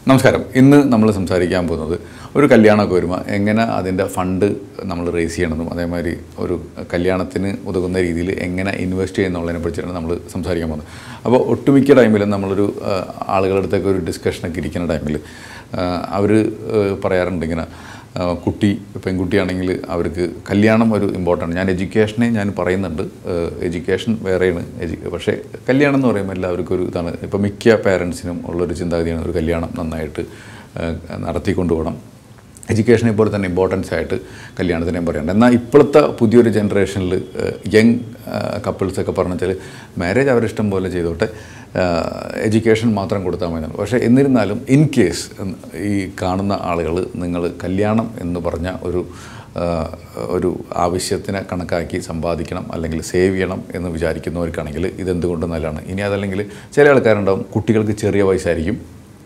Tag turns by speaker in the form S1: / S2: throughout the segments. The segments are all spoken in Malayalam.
S1: നമസ്കാരം ഇന്ന് നമ്മൾ സംസാരിക്കാൻ പോകുന്നത് ഒരു കല്യാണമൊക്കെ വരുമ്പോൾ എങ്ങനെ അതിൻ്റെ ഫണ്ട് നമ്മൾ റേസ് ചെയ്യണമെന്നും അതേമാതിരി ഒരു കല്യാണത്തിന് ഉതകുന്ന രീതിയിൽ എങ്ങനെ ഇൻവെസ്റ്റ് ചെയ്യുന്നുള്ളതിനെ പറ്റിയാണ് നമ്മൾ സംസാരിക്കാൻ പോകുന്നത് അപ്പോൾ ഒട്ടുമിക്ക ടൈമിലും നമ്മളൊരു ആ, ആളുകളുടെ അടുത്തൊക്കെ ഒരു ഡിസ്കഷനൊക്കെ ഇരിക്കുന്ന ടൈമിൽ അവർ പറയാറുണ്ട് ഇങ്ങനെ ആ, കുട്ടി പെൺകുട്ടിയാണെങ്കിൽ അവർക്ക് കല്യാണം ഒരു ഇമ്പോർട്ടൻ്റ് ഞാൻ എഡ്യൂക്കേഷനെ ഞാൻ പറയുന്നുണ്ട് എഡ്യൂക്കേഷൻ വേറെയാണ് എഡ്യു പക്ഷേ കല്യാണം എന്ന് പറയുമ്പോൾ എല്ലാവർക്കും ഒരു ഇതാണ് ഇപ്പോൾ മിക്ക പേരൻസിനും ഉള്ളൊരു ചിന്താഗതിയാണ് ഒരു കല്യാണം നന്നായിട്ട് ആ, നടത്തിക്കൊണ്ടു പോകണം എഡ്യൂക്കേഷനെ പോലെ തന്നെ ഇമ്പോർട്ടൻസ് ആയിട്ട് കല്യാണത്തിനെയും പറയുന്നുണ്ട് എന്നാൽ ഇപ്പോഴത്തെ പുതിയൊരു ജനറേഷനിൽ യങ് കപ്പിൾസൊക്കെ പറഞ്ഞു വെച്ചാൽ മാരേജ് അവരിഷ്ടം പോലെ ചെയ്തോട്ടെ എഡ്യൂക്കേഷൻ മാത്രം കൊടുത്താൽ മതി എന്നുള്ളത്. പക്ഷേ എന്നിരുന്നാലും ഇൻ കേസ് ഈ കാണുന്ന ആളുകൾ നിങ്ങൾ കല്യാണം എന്ന് പറഞ്ഞ ഒരു ആ, ഒരു ആവശ്യത്തിനെ കണക്കാക്കി സമ്പാദിക്കണം അല്ലെങ്കിൽ സേവ് ചെയ്യണം എന്ന് വിചാരിക്കുന്നവർക്കാണെങ്കിൽ ഇതെന്തുകൊണ്ട് നല്ലതാണ് ഇനി അതല്ലെങ്കിൽ ചില ആൾക്കാരുണ്ടാവും കുട്ടികൾക്ക് ചെറിയ വയസ്സായിരിക്കും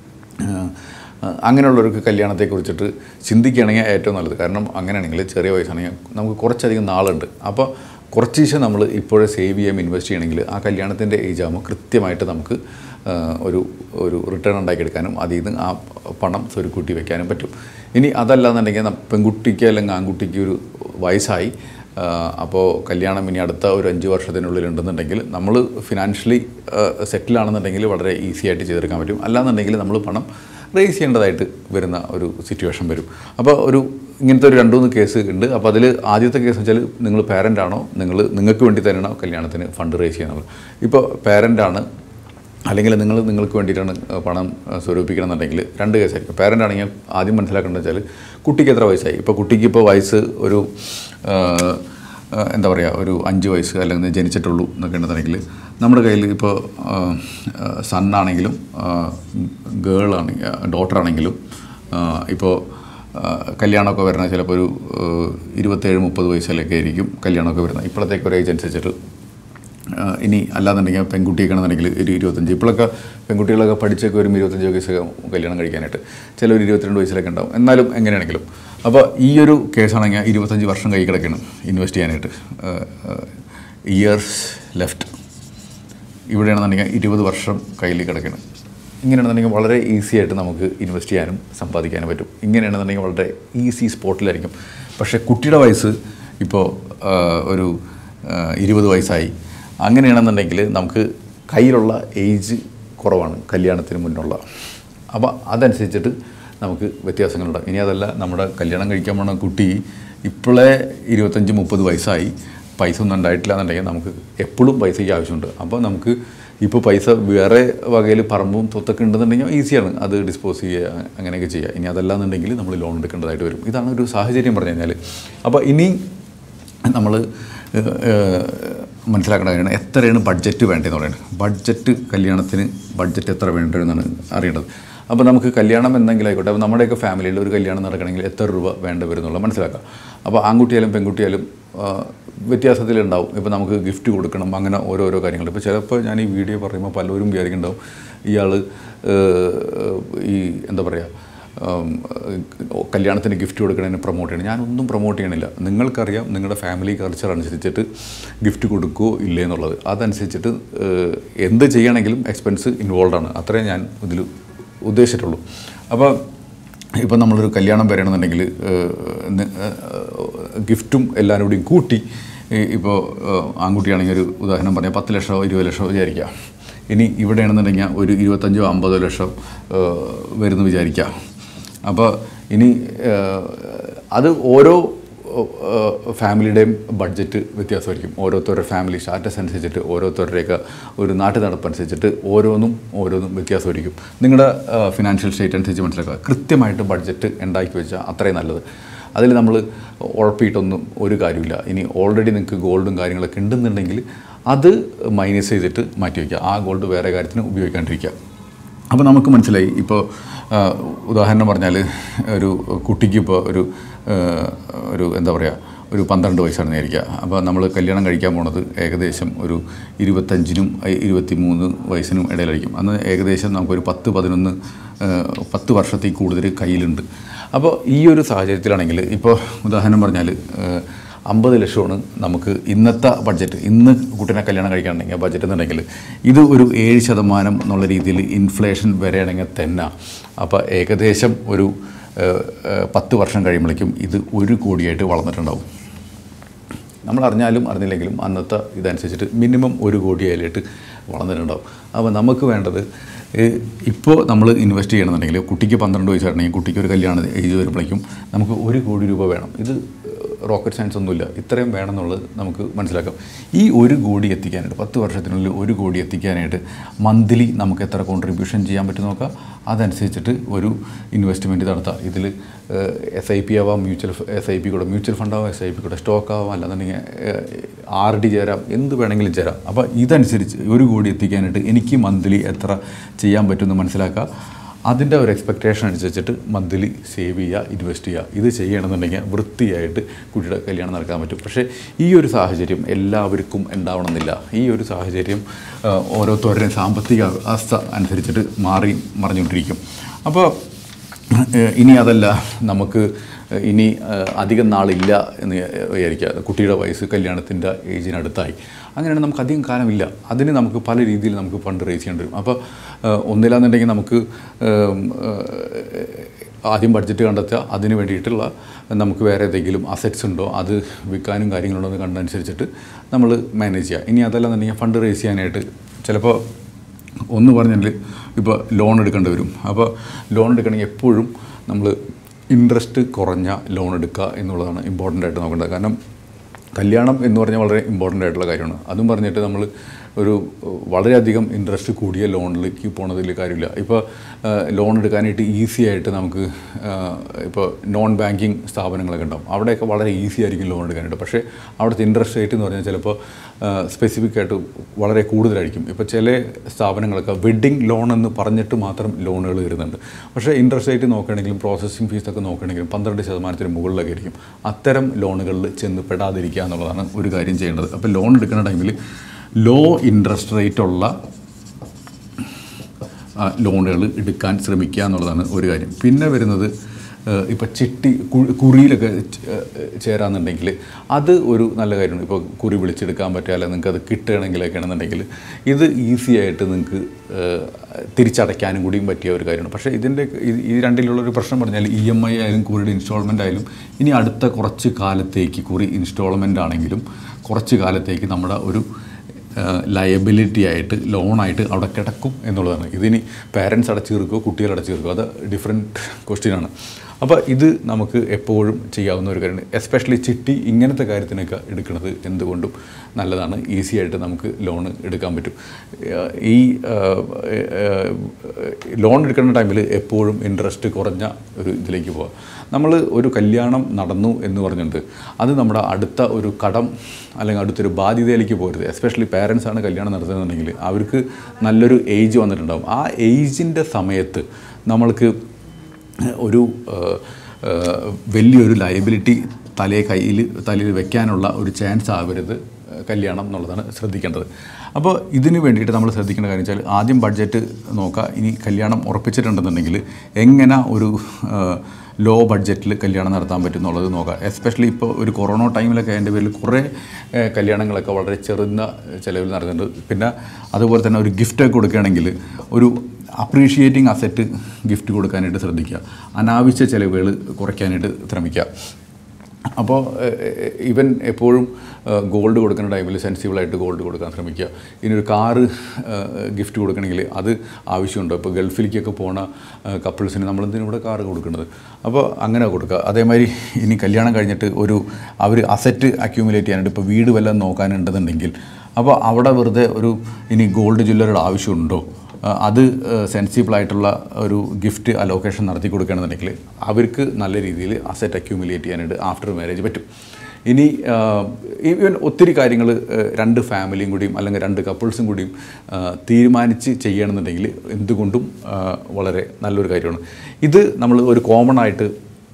S1: ആഹ് അങ്ങനെയുള്ളവർക്ക് കല്യാണത്തെക്കുറിച്ചിട്ട് ചിന്തിക്കുകയാണെങ്കിൽ ഏറ്റവും നല്ലത് കാരണം അങ്ങനെയാണെങ്കിൽ ചെറിയ വയസ്സാണെങ്കിൽ നമുക്ക് കുറച്ചധികം നാളുണ്ട് അപ്പോൾ കുറച്ച് ദിവസം നമ്മൾ ഇപ്പോഴേ സേവ് ചെയ്യാൻ ഇൻവെസ്റ്റ് ചെയ്യണമെങ്കിൽ ആ കല്യാണത്തിൻ്റെ ഏജ് ആകുമ്പോൾ കൃത്യമായിട്ട് നമുക്ക് ആഹ് ഒരു ഒരു റിട്ടേൺ ഉണ്ടാക്കിയെടുക്കാനും അതിൽ നിന്ന് ആ പണം സ്വരുക്കൂട്ടി വെക്കാനും പറ്റും ഇനി അതല്ലാന്നുണ്ടെങ്കിൽ ന- പെൺകുട്ടിക്ക് അല്ലെങ്കിൽ ആൺകുട്ടിക്ക് ഒരു വയസ്സായി അപ്പോൾ കല്യാണം ഇനി അടുത്ത ഒരു അഞ്ച് വർഷത്തിനുള്ളിൽ ഉണ്ടെന്നുണ്ടെങ്കിൽ നമ്മൾ ഫിനാൻഷ്യലി സെറ്റിലാണെന്നുണ്ടെങ്കിൽ വളരെ ഈസി ആയിട്ട് ചെയ്തെടുക്കാൻ പറ്റും അല്ലാന്നുണ്ടെങ്കിൽ നമ്മൾ പണം റേസ് ചെയ്യേണ്ടതായിട്ട് വരുന്ന ഒരു സിറ്റുവേഷൻ വരും അപ്പോൾ ഒരു ഇങ്ങനത്തെ ഒരു രണ്ട് മൂന്ന് കേസ് ഉണ്ട് അപ്പോൾ അതിൽ ആദ്യത്തെ കേസ് വെച്ചാൽ നിങ്ങൾ പാരൻ്റ് ആണോ നിങ്ങൾ നിങ്ങൾക്ക് വേണ്ടി തന്നെയാണോ കല്യാണത്തിന് ഫണ്ട് റേസ് ചെയ്യുന്നത് ഇപ്പോൾ പാരൻ്റ് ആണ് അല്ലെങ്കിൽ നിങ്ങൾ നിങ്ങൾക്ക് വേണ്ടിയിട്ടാണ് പണം സ്വരൂപിക്കണമെന്നുണ്ടെങ്കിൽ രണ്ട് കേസായിരിക്കും പാരൻ്റ് ആണെങ്കിൽ ആദ്യം മനസ്സിലാക്കേണ്ടത് വെച്ചാൽ കുട്ടിക്ക് എത്ര വയസ്സായി ഇപ്പോൾ കുട്ടിക്ക് ഇപ്പോൾ വയസ്സ് ഒരു ആ, ആ, എന്താ പറയുക ഒരു അഞ്ച് വയസ്സ് അല്ലെങ്കിൽ ജനിച്ചിട്ടുള്ളൂ എന്നൊക്കെ ഉണ്ടെന്നുണ്ടെങ്കിൽ നമ്മുടെ കയ്യിൽ ഇപ്പോൾ സണ്ണാണെങ്കിലും ഗേൾ ആണെങ്കിൽ ഡോട്ടർ ആണെങ്കിലും ഇപ്പോൾ കല്യാണമൊക്കെ വരുന്നത് ചിലപ്പോൾ ഒരു ആ, ഇരുപത്തേഴ് മുപ്പത് വയസ്സിലൊക്കെ ആയിരിക്കും കല്യാണമൊക്കെ വരുന്നത് ഇപ്പോഴത്തേക്ക് ഒരു ഏജ് അനുസരിച്ചിട്ട് ആ, ഇനി അല്ലാന്നുണ്ടെങ്കിൽ പെൺകുട്ടിയൊക്കെ ആണെന്നുണ്ടെങ്കിൽ ഒരു ഇരുപത്തഞ്ച് ഇപ്പോഴൊക്കെ പെൺകുട്ടികളൊക്കെ പഠിച്ചൊക്കെ വരും ഇരുപത്തഞ്ച് വയസ്സൊക്കെ കല്യാണം കഴിക്കാനായിട്ട് ചിലർ ഇരുപത്തിരണ്ട് വയസ്സിലൊക്കെ ഉണ്ടാവും എന്നാലും എങ്ങനെയാണെങ്കിലും അപ്പോൾ ഈ ഒരു കേസാണെങ്കിൽ ഇരുപത്തഞ്ച് വർഷം കൈ കിടക്കണം ഇൻവെസ്റ്റ് ചെയ്യാനായിട്ട് ഇയേഴ്സ് ലെഫ്റ്റ് ഇവിടെയാണെന്നുണ്ടെങ്കിൽ ഇരുപത് വർഷം കയ്യിൽ കിടക്കണം ഇങ്ങനെയാണെന്നുണ്ടെങ്കിൽ വളരെ ഈസി ആയിട്ട് നമുക്ക് ഇൻവെസ്റ്റ് ചെയ്യാനും സമ്പാദിക്കാനും പറ്റും ഇങ്ങനെയാണെന്നുണ്ടെങ്കിൽ വളരെ ഈസി സ്പോട്ടിലായിരിക്കും പക്ഷേ കുട്ടിയുടെ വയസ്സ് ഇപ്പോൾ ആ, ഒരു ആ, ഇരുപത് വയസ്സായി അങ്ങനെയാണെന്നുണ്ടെങ്കിൽ നമുക്ക് കയ്യിലുള്ള ഏജ് കുറവാണ് കല്യാണത്തിന് മുന്നുള്ള അപ്പോൾ അതനുസരിച്ചിട്ട് നമുക്ക് വ്യത്യാസങ്ങളുണ്ടാകും ഇനി അതല്ല നമ്മുടെ കല്യാണം കഴിക്കാൻ പോണ കുട്ടി ഇപ്പോഴേ ഇരുപത്തഞ്ച് മുപ്പത് വയസ്സായി പൈസ ഒന്നും ഉണ്ടായിട്ടില്ല എന്നുണ്ടെങ്കിൽ നമുക്ക് എപ്പോഴും പൈസയ്ക്ക് ആവശ്യമുണ്ട് അപ്പോൾ നമുക്ക് ഇപ്പോൾ പൈസ വേറെ വകയിൽ പറമ്പും സ്വത്തൊക്കെ ഉണ്ടെന്നുണ്ടെങ്കിൽ ഈസിയാണ് അത് ഡിസ്പോസ് ചെയ്യുക അങ്ങനെയൊക്കെ ചെയ്യുക ഇനി അതല്ലാന്നുണ്ടെങ്കിൽ നമ്മൾ ലോൺ എടുക്കേണ്ടതായിട്ട് വരും ഇതാണ് ഒരു സാഹചര്യം പറഞ്ഞു കഴിഞ്ഞാൽ അപ്പോൾ ഇനി നമ്മൾ മനസ്സിലാക്കേണ്ട കാര്യമാണ് എത്രയാണ് ബഡ്ജറ്റ് വേണ്ടതെന്ന് പറയുന്നത് ബഡ്ജറ്റ് കല്യാണത്തിന് ബഡ്ജറ്റ് എത്ര വേണ്ടതെന്നാണ് അറിയേണ്ടത് അപ്പോൾ നമുക്ക് കല്യാണം എന്തെങ്കിലും ആയിക്കോട്ടെ അപ്പോൾ നമ്മുടെയൊക്കെ ഫാമിലിയിൽ ഒരു കല്യാണം നടക്കണമെങ്കിൽ എത്ര രൂപ വേണ്ട വരും എന്നുള്ളത് മനസ്സിലാക്കാം അപ്പോൾ ആൺകുട്ടിയായാലും പെൺകുട്ടിയായാലും ആ, വ്യത്യാസത്തിലുണ്ടാവും ഇപ്പോൾ നമുക്ക് ഗിഫ്റ്റ് കൊടുക്കണം അങ്ങനെ ഓരോരോ കാര്യങ്ങൾ ഇപ്പോൾ ചിലപ്പോൾ ഞാൻ ഈ വീഡിയോ പറയുമ്പോൾ പലരും വിചാരിക്കുന്നുണ്ടാവും ഇയാൾ ഈ എന്താ പറയുക ഉം, കല്യാണത്തിന് ഗിഫ്റ്റ് കൊടുക്കണതിന് പ്രൊമോട്ട് ചെയ്യണം ഞാനൊന്നും പ്രൊമോട്ട് ചെയ്യണില്ല നിങ്ങൾക്കറിയാം നിങ്ങളുടെ ഫാമിലി കൾച്ചർ അനുസരിച്ചിട്ട് ഗിഫ്റ്റ് കൊടുക്കുമോ ഇല്ലേ എന്നുള്ളത് അതനുസരിച്ചിട്ട് ഏഹ്, എന്ത് ചെയ്യണമെങ്കിലും എക്സ്പെൻസ് ഇൻവോൾവ് ആണ് അത്രേ ഞാൻ ഇതിൽ ഉദ്ദേശിച്ചിട്ടുള്ളൂ അപ്പോൾ ഇപ്പം നമ്മളൊരു കല്യാണം വരണമെന്നുണ്ടെങ്കിൽ ഗിഫ്റ്റും എല്ലാവരും കൂടിയും കൂട്ടി ഇപ്പോൾ ആൺകുട്ടിയാണെങ്കിൽ ഒരു ഉദാഹരണം പറഞ്ഞാൽ പത്ത് ലക്ഷമോ ഇരുപത് ലക്ഷമോ വിചാരിക്കുക ഇനി ഇവിടെയാണെന്നുണ്ടെങ്കിൽ ഒരു ഇരുപത്തഞ്ചോ അമ്പതോ ലക്ഷം ഏഹ്, വരുന്നു വിചാരിക്കുക അപ്പോൾ ഇനി ഏഹ്, അത് ഓരോ ഏഹ്, ഫാമിലിയുടെയും ബഡ്ജറ്റ് വ്യത്യാസമായിരിക്കും ഓരോരുത്തരുടെ ഫാമിലി സ്റ്റാറ്റസ് അനുസരിച്ചിട്ട് ഓരോരുത്തരുടെയൊക്കെ ഒരു നാട്ടു നടപ്പനുസരിച്ചിട്ട് ഓരോന്നും ഓരോന്നും വ്യത്യാസമായിരിക്കും നിങ്ങളുടെ ഫിനാൻഷ്യൽ സ്റ്റേറ്റ് അനുസരിച്ച് മനസ്സിലാക്കുക കൃത്യമായിട്ട് ബഡ്ജറ്റ് ഉണ്ടാക്കി വെച്ചാൽ അത്രയും നല്ലത് അതിൽ നമ്മൾ ഉഴപ്പിയിട്ടൊന്നും ഒരു കാര്യമില്ല ഇനി ഓൾറെഡി നിങ്ങൾക്ക് ഗോൾഡും കാര്യങ്ങളൊക്കെ ഉണ്ടെന്നുണ്ടെങ്കിൽ അത് മൈനസ് ചെയ്തിട്ട് മാറ്റി വയ്ക്കുക ആ ഗോൾഡ് വേറെ കാര്യത്തിന് ഉപയോഗിക്കാണ്ടിരിക്കുക അപ്പോൾ നമുക്ക് മനസ്സിലായി ഇപ്പോൾ ആ, ഉദാഹരണം പറഞ്ഞാൽ ഒരു കുട്ടിക്ക് ഇപ്പോൾ ഒരു ആ, ഒരു എന്താ പറയുക ഒരു പന്ത്രണ്ട് വയസ്സാണെന്ന് വിചാരിക്കുക അപ്പോൾ നമ്മൾ കല്യാണം കഴിക്കാൻ പോണത് ഏകദേശം ഒരു ഇരുപത്തഞ്ചിനും അയ് ഇരുപത്തി മൂന്ന് വയസ്സിനും ഇടയിലായിരിക്കും അന്ന് ഏകദേശം നമുക്കൊരു പത്ത് പതിനൊന്ന് ആ, പത്ത് വർഷത്തിൽ കൂടുതൽ കയ്യിലുണ്ട് അപ്പോൾ ഈ ഒരു സാഹചര്യത്തിലാണെങ്കിൽ ഇപ്പോൾ ഉദാഹരണം പറഞ്ഞാൽ ആ, അമ്പത് ലക്ഷമാണ് നമുക്ക് ഇന്നത്തെ ബഡ്ജറ്റ് ഇന്ന് കുട്ടീനെ കല്യാണം കഴിക്കാനുണ്ടെങ്കിൽ ബഡ്ജറ്റ് എന്നുണ്ടെങ്കിൽ ഇത് ഒരു ഏഴ് ശതമാനം എന്നുള്ള രീതിയിൽ ഇൻഫ്ലേഷൻ വരെയാണെങ്കിൽ തന്നെ അപ്പോൾ ഏകദേശം ഒരു ഏഹ്, ഏഹ്, പത്ത് വർഷം കഴിയുമ്പോഴേക്കും ഇത് ഒരു കോടിയായിട്ട് വളർന്നിട്ടുണ്ടാവും നമ്മൾ അറിഞ്ഞാലും അറിഞ്ഞില്ലെങ്കിലും അന്നത്തെ ഇതനുസരിച്ചിട്ട് മിനിമം ഒരു കോടി അതിലായിട്ട് വളർന്നിട്ടുണ്ടാവും അപ്പോൾ നമുക്ക് വേണ്ടത് ഇപ്പോൾ നമ്മൾ ഇൻവെസ്റ്റ് ചെയ്യണമെന്നുണ്ടെങ്കിൽ കുട്ടിക്ക് പന്ത്രണ്ട് വയസ്സായിട്ടുണ്ടെങ്കിൽ കുട്ടിക്ക് ഒരു കല്യാണം ഏജ് വരുമ്പോഴേക്കും നമുക്ക് ഒരു കോടി രൂപ വേണം ഇത് റോക്കറ്റ് സയൻസ് ഒന്നുമില്ല ഇത്രയും വേണം എന്നുള്ളത് നമുക്ക് മനസ്സിലാക്കാം ഈ ഒരു കോടി എത്തിക്കാനായിട്ട് പത്ത് വർഷത്തിനുള്ളിൽ ഒരു കോടി എത്തിക്കാനായിട്ട് മന്ത്ലി നമുക്ക് എത്ര കോൺട്രിബ്യൂഷൻ ചെയ്യാൻ പറ്റും നോക്കാം അതനുസരിച്ചിട്ട് ഒരു ഇൻവെസ്റ്റ്മെൻറ്റ് നടത്താം ഇതിൽ എസ് ഐ പി ആവാം മ്യൂച്വൽ എസ് ഐ പി കൂടെ മ്യൂച്വൽ ഫണ്ട് ആവാം എസ് ഐ പി കൂടെ സ്റ്റോക്ക് ആവാം അല്ലാന്നുണ്ടെങ്കിൽ ആർ ഡി ചേരാം എന്ത് വേണമെങ്കിലും ചേരാം അപ്പോൾ ഇതനുസരിച്ച് ഒരു കോടി എത്തിക്കാനായിട്ട് എനിക്ക് മന്ത്ലി എത്ര ചെയ്യാൻ പറ്റുമെന്ന് മനസ്സിലാക്കുക അതിൻ്റെ ഒരു എക്സ്പെക്റ്റേഷൻ അനുസരിച്ചിട്ട് മന്ത്ലി സേവ് ചെയ്യുക ഇൻവെസ്റ്റ് ചെയ്യുക ഇത് ചെയ്യണമെന്നുണ്ടെങ്കിൽ വൃത്തിയായിട്ട് കുട്ടിയുടെ കല്യാണം നടക്കാൻ പറ്റും പക്ഷേ ഈ ഒരു സാഹചര്യം എല്ലാവർക്കും ഉണ്ടാവണമെന്നില്ല ഈ ഒരു സാഹചര്യം ആ, ഓരോരുത്തരുടെയും സാമ്പത്തിക അവസ്ഥ അനുസരിച്ചിട്ട് മാറി മറിഞ്ഞുകൊണ്ടിരിക്കും അപ്പോൾ ഏഹ് ഇനി അതല്ല നമുക്ക് ഇനി ഏഹ് അധികം നാളില്ല എന്ന് വിചാരിക്കുക കുട്ടിയുടെ വയസ്സ് കല്യാണത്തിൻ്റെ ഏജിനടുത്തായി അങ്ങനെയാണ് നമുക്ക് അധികം കാലമില്ല അതിന് നമുക്ക് പല രീതിയിൽ നമുക്ക് ഫണ്ട് റേസ് ചെയ്യേണ്ടി വരും അപ്പോൾ ഏഹ് ഒന്നില്ലാന്നുണ്ടെങ്കിൽ നമുക്ക് ഏഹ് ഏഹ് ആദ്യം ബഡ്ജറ്റ് കണ്ടെത്തുക അതിന് വേണ്ടിയിട്ടുള്ള നമുക്ക് വേറെ ഏതെങ്കിലും അസറ്റ്സ് ഉണ്ടോ അത് വിൽക്കാനും കാര്യങ്ങളുണ്ടോ എന്ന് കണ്ടനുസരിച്ചിട്ട് നമ്മൾ മാനേജ് ചെയ്യുക ഇനി അതല്ലാന്നുണ്ടെങ്കിൽ ഫണ്ട് റേസ് ചെയ്യാനായിട്ട് ചിലപ്പോൾ ഒന്ന് പറഞ്ഞാൽ ഇപ്പോൾ ലോൺ എടുക്കേണ്ടി വരും അപ്പോൾ ലോൺ എടുക്കണമെങ്കിൽ എപ്പോഴും നമ്മൾ ഇൻട്രസ്റ്റ് കുറഞ്ഞ ലോൺ എടുക്കുക എന്നുള്ളതാണ് ഇമ്പോർട്ടൻ്റ് ആയിട്ട് നോക്കേണ്ടത് കാരണം കല്യാണം എന്ന് പറഞ്ഞാൽ വളരെ ഇമ്പോർട്ടൻ്റ് ആയിട്ടുള്ള കാര്യമാണ് അതും പറഞ്ഞിട്ട് നമ്മൾ ഒരു വളരെയധികം ഇൻട്രസ്റ്റ് കൂടിയ ലോണിലേക്ക് പോണതിൽ കാര്യമില്ല ഇപ്പോൾ ലോൺ എടുക്കാനായിട്ട് ഈസി ആയിട്ട് നമുക്ക് ഇപ്പോൾ നോൺ ബാങ്കിങ് സ്ഥാപനങ്ങളൊക്കെ ഉണ്ടാവും അവിടെയൊക്കെ വളരെ ഈസി ആയിരിക്കും ലോൺ എടുക്കാനായിട്ട് പക്ഷേ അവിടുത്തെ ഇൻട്രസ്റ്റ് റേറ്റ് എന്ന് പറഞ്ഞാൽ ചിലപ്പോൾ സ്പെസിഫിക് ആയിട്ട് വളരെ കൂടുതലായിരിക്കും ഇപ്പോൾ ചില സ്ഥാപനങ്ങളൊക്കെ വെഡ്ഡിംഗ് ലോൺ എന്ന് പറഞ്ഞിട്ട് മാത്രം ലോണുകൾ വരുന്നുണ്ട് പക്ഷേ ഇൻട്രസ്റ്റ് റേറ്റ് നോക്കുകയാണെങ്കിലും പ്രോസസ്സിംഗ് ഫീസൊക്കെ നോക്കുകയാണെങ്കിലും പന്ത്രണ്ട് ശതമാനത്തിന് മുകളിലൊക്കെ ആയിരിക്കും അത്തരം ലോണുകളിൽ ചെന്ന് പെടാതിരിക്കുക എന്നുള്ളതാണ് ഒരു കാര്യം ചെയ്യേണ്ടത് അപ്പോൾ ലോൺ എടുക്കുന്ന ടൈമിൽ ലോ ഇൻട്രസ്റ്റ് റേറ്റ് ഉള്ള ലോണുകൾ എടുക്കാൻ ശ്രമിക്കുക എന്നുള്ളതാണ് ഒരു കാര്യം പിന്നെ വരുന്നത് ഇപ്പോൾ ചിട്ടി കു- കുറിയിലൊക്കെ ച- ഏഹ് ചേരാന്നുണ്ടെങ്കിൽ അത് ഒരു നല്ല കാര്യമാണ് ഇപ്പോൾ കുറി വിളിച്ചെടുക്കാൻ പറ്റുക അല്ലെങ്കിൽ നിങ്ങൾക്ക് അത് കിട്ടുകയാണെങ്കിലൊക്കെ ആണെന്നുണ്ടെങ്കിൽ ഇത് ഈസി ആയിട്ട് നിങ്ങൾക്ക് ഏഹ് തിരിച്ചടയ്ക്കാനും കൂടിയും പറ്റിയ ഒരു കാര്യമാണ് പക്ഷേ ഇതിൻ്റെ ഈ- ഈ രണ്ടിലുള്ളൊരു പ്രശ്നം പറഞ്ഞാൽ ഇ എം ഐ ആയാലും കുറിയുടെ ഇൻസ്റ്റാൾമെൻ്റ് ആയാലും ഇനി അടുത്ത കുറച്ച് കാലത്തേക്ക് കുറി ഇൻസ്റ്റാൾമെൻ്റ് ആണെങ്കിലും കുറച്ച് കാലത്തേക്ക് നമ്മുടെ ഒരു ലയബിലിറ്റി ആയിട്ട് ലോണായിട്ട് അവിടെ കിടക്കും എന്നുള്ളതാണ് ഇതിനി പാരൻസ് അടച്ചു തീർക്കുമോ കുട്ടികൾ അടച്ചു തീർക്കുമോ അത് ഡിഫറെൻറ്റ് ക്വസ്റ്റ്യനാണ് അപ്പോൾ ഇത് നമുക്ക് എപ്പോഴും ചെയ്യാവുന്ന ഒരു കാര്യമാണ് എസ്പെഷ്യലി ചിട്ടി ഇങ്ങനത്തെ കാര്യത്തിനൊക്കെ എടുക്കുന്നത് എന്തുകൊണ്ടും നല്ലതാണ് ഈസി ആയിട്ട് നമുക്ക് ലോൺ എടുക്കാൻ പറ്റും ഏഹ് ഈ ലോൺ എടുക്കുന്ന ടൈമിൽ എപ്പോഴും ഇൻട്രസ്റ്റ് കുറഞ്ഞ ഒരു ഇതിലേക്ക് പോകാം നമ്മൾ ഒരു കല്യാണം നടന്നു എന്ന് പറഞ്ഞിട്ട് അത് നമ്മുടെ അടുത്ത ഒരു കടം അല്ലെങ്കിൽ അടുത്തൊരു ബാധ്യതയിലേക്ക് പോകരുത് എസ്പെഷ്യലി പാരൻസ് ആണ് കല്യാണം നടത്തുന്നുണ്ടെങ്കിൽ അവർക്ക് നല്ലൊരു ഏജ് വന്നിട്ടുണ്ടാകും ആ ഏജിൻ്റെ സമയത്ത് നമ്മൾക്ക് ഒരു ഏഹ്, ഏഹ്, വലിയൊരു ലയബിലിറ്റി തലേ കയ്യിൽ തലയിൽ വെക്കാനുള്ള ഒരു ചാൻസ് ആവരുത് ഏഹ്, കല്യാണം എന്നുള്ളതാണ് ശ്രദ്ധിക്കേണ്ടത് അപ്പോൾ ഇതിന് വേണ്ടിയിട്ട് നമ്മൾ ശ്രദ്ധിക്കേണ്ട കാര്യം വെച്ചാൽ ആദ്യം ബഡ്ജറ്റ് നോക്കുക ഇനി കല്യാണം ഉറപ്പിച്ചിട്ടുണ്ടെന്നുണ്ടെങ്കിൽ എങ്ങനെ ഒരു ലോ ബഡ്ജറ്റിൽ കല്യാണം നടത്താൻ പറ്റും എന്നുള്ളത് നോക്കുക എസ്പെഷ്യലി ഇപ്പോൾ ഒരു കൊറോണ ടൈമിലൊക്കെ അതിൻ്റെ പേരിൽ കുറേ ഏഹ്, കല്യാണങ്ങളൊക്കെ വളരെ ചെറുന്ന ചിലവിൽ നടക്കുന്നുണ്ട് പിന്നെ അതുപോലെ തന്നെ ഒരു ഗിഫ്റ്റൊക്കെ കൊടുക്കുകയാണെങ്കിൽ ഒരു അപ്രീഷിയേറ്റിംഗ് അസറ്റ് ഗിഫ്റ്റ് കൊടുക്കാനായിട്ട് ശ്രദ്ധിക്കുക അനാവശ്യ ചിലവുകൾ കുറയ്ക്കാനായിട്ട് ശ്രമിക്കുക അപ്പോൾ ഇവൻ എപ്പോഴും ഗോൾഡ് കൊടുക്കുന്ന ടൈമിൽ സെൻസിബിളായിട്ട് ഗോൾഡ് കൊടുക്കാൻ ശ്രമിക്കുക ഇനി ഒരു കാറ് ഗിഫ്റ്റ് കൊടുക്കണമെങ്കിൽ അത് ആവശ്യമുണ്ടോ ഇപ്പോൾ ഗൾഫിലേക്കൊക്കെ പോണ കപ്പിൾസിന് നമ്മളെന്തിനും ഇവിടെ കാറ് കൊടുക്കുന്നത് അപ്പോൾ അങ്ങനെ കൊടുക്കുക അതേമാതിരി ഇനി കല്യാണം കഴിഞ്ഞിട്ട് ഒരു അവർ അസറ്റ് അക്യൂമുലേറ്റ് ചെയ്യാനായിട്ട് ഇപ്പോൾ വീട് വല്ലതും നോക്കാനുണ്ടെന്നുണ്ടെങ്കിൽ അപ്പോൾ അവിടെ വെറുതെ ഒരു ഇനി ഗോൾഡ് ജ്വല്ലറിയുടെ ആവശ്യമുണ്ടോ ആ, അത് സെൻസിബിൾ ആയിട്ടുള്ള ഒരു ഗിഫ്റ്റ് അലോക്കേഷൻ നടത്തി കൊടുക്കുകയാണെന്നുണ്ടെങ്കിൽ അവർക്ക് നല്ല രീതിയിൽ അസറ്റ് അക്യൂമുലേറ്റ് ചെയ്യാനായിട്ട് ആഫ്റ്റർ മാരേജ് പറ്റും ഇനി ഈവൻ ഒത്തിരി കാര്യങ്ങൾ രണ്ട് ഫാമിലിയും കൂടിയും അല്ലെങ്കിൽ രണ്ട് കപ്പിൾസും കൂടിയും ആ, തീരുമാനിച്ച് ചെയ്യണമെന്നുണ്ടെങ്കിൽ എന്തുകൊണ്ടും ആ, വളരെ നല്ലൊരു കാര്യമാണ് ഇത് നമ്മൾ ഒരു കോമൺ ആയിട്ട്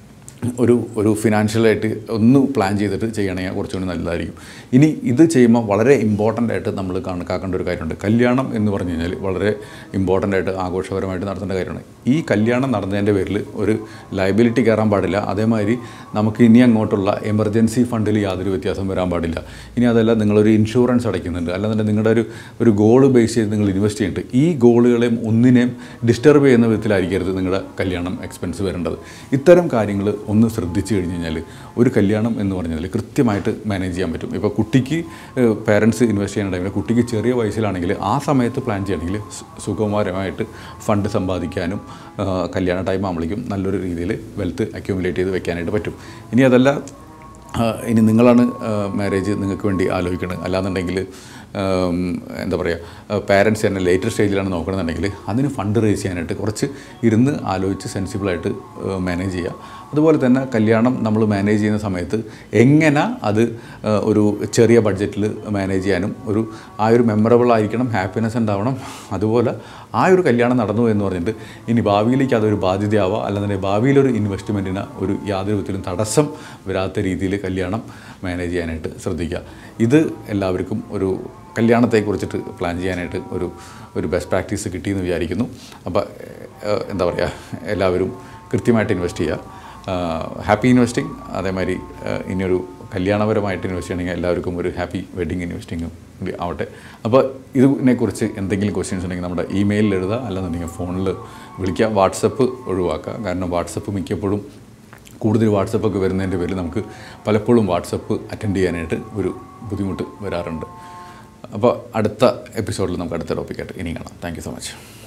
S1: ഒരു ഒരു ഫിനാൻഷ്യലായിട്ട് ഒന്ന് പ്ലാൻ ചെയ്തിട്ട് ചെയ്യണമെങ്കിൽ കുറച്ചുകൂടി നല്ലതായിരിക്കും ഇനി ഇത് ചെയ്യുമ്പോൾ വളരെ ഇമ്പോർട്ടൻ്റ് ആയിട്ട് നമ്മൾ കണക്കാക്കേണ്ട ഒരു കാര്യമുണ്ട് കല്യാണം എന്ന് പറഞ്ഞു കഴിഞ്ഞാൽ വളരെ ഇമ്പോർട്ടൻ്റ് ആയിട്ട് ആഘോഷപരമായിട്ട് നടത്തേണ്ട കാര്യമാണ് ഈ കല്യാണം നടന്നതിൻ്റെ പേരിൽ ഒരു ലയബിലിറ്റി കയറാൻ പാടില്ല അതേമാതിരി നമുക്ക് ഇനി അങ്ങോട്ടുള്ള എമർജൻസി ഫണ്ടിൽ യാതൊരു വ്യത്യാസം വരാൻ പാടില്ല ഇനി അതല്ല നിങ്ങളൊരു ഇൻഷുറൻസ് അടയ്ക്കുന്നുണ്ട് അല്ലാന്നുണ്ടെങ്കിൽ നിങ്ങളുടെ ഒരു ഒരു ഗോള് ബേസ് ചെയ്ത് നിങ്ങൾ ഇൻവെസ്റ്റ് ചെയ്യുന്നുണ്ട് ഈ ഗോളുകളെയും ഒന്നിനെയും ഡിസ്റ്റർബ് ചെയ്യുന്ന വിധത്തിലായിരിക്കരുത് നിങ്ങളുടെ കല്യാണം എക്സ്പെൻസ് വരേണ്ടത് ഇത്തരം കാര്യങ്ങൾ ഒന്ന് ശ്രദ്ധിച്ചു കഴിഞ്ഞ് കഴിഞ്ഞാൽ ഒരു കല്യാണം എന്ന് പറഞ്ഞാൽ കൃത്യമായിട്ട് മാനേജ് ചെയ്യാൻ പറ്റും ഇപ്പോൾ കുട്ടിക്ക് പേരൻസ് ഇൻവെസ്റ്റ് ചെയ്യുന്ന ടൈമിൽ കുട്ടിക്ക് ചെറിയ വയസ്സിലാണെങ്കിൽ ആ സമയത്ത് പ്ലാൻ ചെയ്യണമെങ്കിൽ സു- സുഗമമായിട്ട് ഫണ്ട് സമ്പാദിക്കാനും ആ, കല്യാണ ടൈം ആകുമ്പോഴേക്കും നല്ലൊരു രീതിയിൽ വെൽത്ത് അക്യൂമുലേറ്റ് ചെയ്ത് വെക്കാനായിട്ട് പറ്റും ഇനി അതല്ല ആ, ഇനി നിങ്ങളാണ് മാരേജ് നിങ്ങൾക്ക് വേണ്ടി ആലോചിക്കുന്നത് അല്ലാന്നുണ്ടെങ്കിൽ ഉം, എന്താ പറയുക പാരൻസ് തന്നെ ലേറ്റർ സ്റ്റേജിലാണ് നോക്കണമെന്നുണ്ടെങ്കിൽ അതിന് ഫണ്ട് റേസ് ചെയ്യാനായിട്ട് കുറച്ച് ഇരുന്ന് ആലോചിച്ച് സെൻസിബിളായിട്ട് മാനേജ് ചെയ്യുക അതുപോലെ തന്നെ കല്യാണം നമ്മൾ മാനേജ് ചെയ്യുന്ന സമയത്ത് എങ്ങനെ അത് ആ, ഒരു ചെറിയ ബഡ്ജറ്റിൽ മാനേജ് ചെയ്യാനും ഒരു ആ ഒരു മെമ്മറബിൾ ആയിരിക്കണം ഹാപ്പിനെസ് ഉണ്ടാവണം അതുപോലെ ആ ഒരു കല്യാണം നടന്നു എന്ന് പറഞ്ഞിട്ട് ഇനി ഭാവിയിലേക്ക് അതൊരു ബാധ്യതയാവുക അല്ലാന്നുണ്ടെങ്കിൽ ഭാവിയിലൊരു ഇൻവെസ്റ്റ്മെൻറ്റിന് ഒരു യാതൊരു വിധത്തിലും തടസ്സം വരാത്ത രീതിയിൽ കല്യാണം മാനേജ് ചെയ്യാനായിട്ട് ശ്രദ്ധിക്കുക ഇത് എല്ലാവർക്കും ഒരു കല്യാണത്തെക്കുറിച്ചിട്ട് പ്ലാൻ ചെയ്യാനായിട്ട് ഒരു ഒരു ബെസ്റ്റ് പ്രാക്ടീസ് കിട്ടിയെന്ന് വിചാരിക്കുന്നു അപ്പോൾ ഏഹ്, എന്താ പറയുക എല്ലാവരും കൃത്യമായിട്ട് ഇൻവെസ്റ്റ് ചെയ്യുക ഹാപ്പി ഇൻവെസ്റ്റിംഗ് അതേമാതിരി ഏഹ്, ഇനിയൊരു കല്യാണപരമായിട്ട് ഇൻവെസ്റ്റ് ചെയ്യണമെങ്കിൽ എല്ലാവർക്കും ഒരു ഹാപ്പി വെഡിങ് ഇൻവെസ്റ്റിംഗും കൂടി ആവട്ടെ അപ്പോൾ ഇതിനെക്കുറിച്ച് എന്തെങ്കിലും ക്വസ്റ്റ്യൻസ് ഉണ്ടെങ്കിൽ നമ്മുടെ ഇമെയിലിൽ എഴുതുക അല്ലെന്നുണ്ടെങ്കിൽ ഫോണിൽ വിളിക്കുക വാട്സപ്പ് ഒഴിവാക്കുക കാരണം വാട്സപ്പ് മിക്കപ്പോഴും കൂടുതൽ വാട്സപ്പൊക്കെ വരുന്നതിൻ്റെ പേരിൽ നമുക്ക് പലപ്പോഴും വാട്സപ്പ് അറ്റൻഡ് ചെയ്യാനായിട്ട് ഒരു ബുദ്ധിമുട്ട് വരാറുണ്ട് അപ്പോൾ അടുത്ത എപ്പിസോഡിൽ നമുക്ക് അടുത്ത ടോപ്പിക്കായിട്ട് ഇനി കാണാം താങ്ക് യു സോ മച്ച്